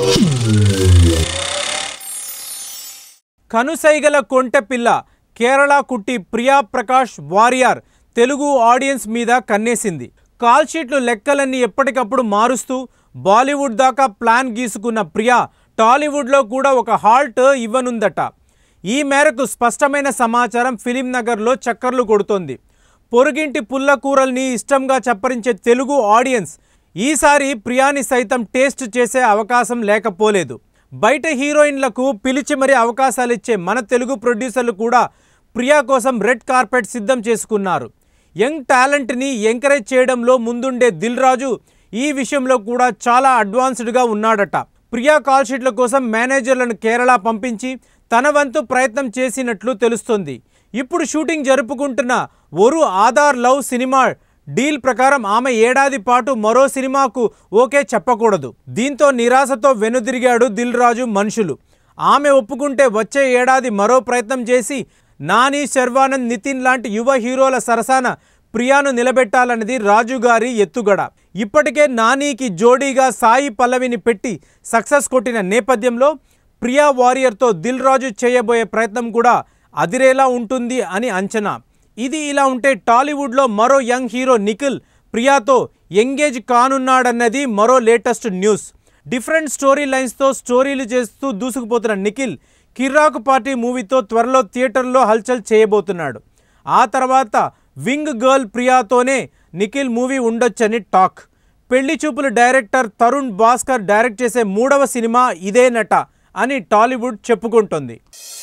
కనుసైగల కొంటెపిల్ల కేరళ కుట్టి ప్రియా ప్రకాష్ వారియర్ తెలుగు ఆడియన్స్ మీద కన్నేసింది కాల్ షీట్లు లెక్కలన్నీ ఎప్పటికప్పుడు మారుస్తూ బాలీవుడ్ దాకా ప్లాన్ గీసుకున్న ప్రియా టాలీవుడ్లో కూడా ఒక హాల్ట్ ఇవ్వనుందట ఈ మేరకు స్పష్టమైన సమాచారం ఫిలిం నగర్లో చక్కర్లు కొడుతోంది పొరుగింటి పుల్ల కూరల్ని ఇష్టంగా చప్పరించే తెలుగు ఆడియన్స్ ఈసారి ప్రియాని సైతం టేస్ట్ చేసే అవకాశం లేకపోలేదు బయట హీరోయిన్లకు పిలిచి మరీ అవకాశాలు ఇచ్చే మన తెలుగు ప్రొడ్యూసర్లు కూడా ప్రియా కోసం రెడ్ కార్పెట్ సిద్ధం చేసుకున్నారు యంగ్ టాలెంట్ని ఎంకరేజ్ చేయడంలో ముందుండే దిల్ రాజు ఈ విషయంలో కూడా చాలా అడ్వాన్స్డ్గా ఉన్నాడట ప్రియా కాల్ షీట్ల కోసం మేనేజర్లను కేరళ పంపించి తన వంతు ప్రయత్నం చేసినట్లు తెలుస్తోంది ఇప్పుడు షూటింగ్ జరుపుకుంటున్న ఒరు ఆధార్ లవ్ సినిమా డీల్ ప్రకారం ఆమె ఏడాది పాటు మరో సినిమాకు ఓకే చెప్పకూడదు దీంతో నిరాశతో వెనుదిరిగాడు దిల్ రాజు మనుషులు ఆమె ఒప్పుకుంటే వచ్చే ఏడాది మరో ప్రయత్నం చేసి నాని శర్వానంద్ నితిన్ లాంటి యువ హీరోల సరసాన ప్రియాను నిలబెట్టాలన్నది రాజు గారి ఎత్తుగడ ఇప్పటికే నానికి జోడీగా సాయి పల్లవిని పెట్టి సక్సెస్ కొట్టిన నేపథ్యంలో ప్రియా వారియర్తో దిల్ రాజు చేయబోయే ప్రయత్నం కూడా అదిరేలా ఉంటుంది అని అంచనా ఇది ఇలా ఉంటే టాలీవుడ్లో మరో యంగ్ హీరో నిఖిల్ ప్రియాతో ఎంగేజ్ కానున్నాడన్నది మరో లేటెస్ట్ న్యూస్ డిఫరెంట్ స్టోరీ లైన్స్తో స్టోరీలు చేస్తూ దూసుకుపోతున్న నిఖిల్ కిర్రాకు పార్టీ మూవీతో త్వరలో థియేటర్లో హల్చల్ చేయబోతున్నాడు ఆ తర్వాత వింగ్ గర్ల్ ప్రియాతోనే నిఖిల్ మూవీ ఉండొచ్చని టాక్ పెళ్లి చూపుల డైరెక్టర్ తరుణ్ భాస్కర్ డైరెక్ట్ చేసే మూడవ సినిమా ఇదేనట అని టాలీవుడ్ చెప్పుకుంటోంది